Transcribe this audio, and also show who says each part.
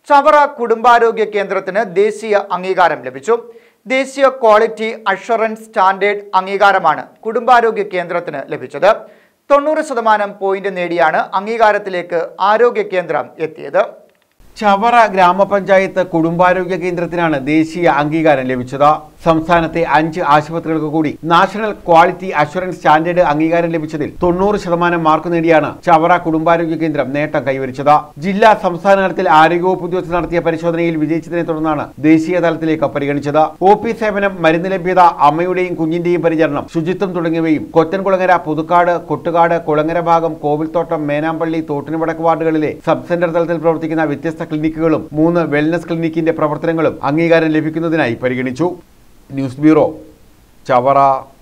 Speaker 1: ചവറ കുടുംബാരോഗ്യ കേന്ദ്രത്തിന് ദേശീയ അംഗീകാരം ലഭിച്ചു ദേശീയ ക്വാളിറ്റി അഷുറൻസ് സ്റ്റാൻഡേർഡ് അംഗീകാരമാണ് കുടുംബാരോഗ്യ കേന്ദ്രത്തിന് ലഭിച്ചത് തൊണ്ണൂറ് ശതമാനം പോയിന്റ് നേടിയാണ് അംഗീകാരത്തിലേക്ക് ആരോഗ്യ കേന്ദ്രം എത്തിയത്
Speaker 2: ചവറ ഗ്രാമപഞ്ചായത്ത് കുടുംബാരോഗ്യ കേന്ദ്രത്തിനാണ് ദേശീയ അംഗീകാരം ലഭിച്ചത് സംസ്ഥാനത്തെ അഞ്ച് ആശുപത്രികൾക്ക് കൂടി നാഷണൽ ക്വാളിറ്റി അഷുറൻസ് സ്റ്റാൻഡേർഡ് അംഗീകാരം ലഭിച്ചതിൽ തൊണ്ണൂറ് ശതമാനം മാർക്ക് നേടിയാണ് ചവറ കുടുംബാരോഗ്യ കേന്ദ്രം നേട്ടം കൈവരിച്ചത് ജില്ലാ സംസ്ഥാന തലത്തിൽ ആരോഗ്യവകുപ്പ് ഉദ്യോഗസ്ഥർ നടത്തിയ പരിശോധനയിൽ വിജയിച്ചതിനെ തുടർന്നാണ് ദേശീയ തലത്തിലേക്ക് പരിഗണിച്ചത് ഒ പി സേവനം മരുന്ന് ലഭ്യത അമ്മയുടെയും കുഞ്ഞിന്റെയും പരിചരണം ശുചിത്വം തുടങ്ങിയവയും കൊറ്റൻകുളങ്ങര പുതുക്കാട് കൊട്ടുകാട് കുളങ്ങര ഭാഗം കോവിൽത്തോട്ടം മേനാമ്പള്ളി തോട്ടിനുവടക്ക് വാർഡുകളിലെ സബ് സെന്റർ തലത്തിൽ പ്രവർത്തിക്കുന്ന വ്യത്യസ്ത ക്ലിനിക്കുകളും മൂന്ന് വെൽനസ് ക്ലിനിക്കിന്റെ പ്രവർത്തനങ്ങളും അംഗീകാരം ലഭിക്കുന്നതിനായി പരിഗണിച്ചു ന്യൂസ് ബ്യൂറോ ചവറ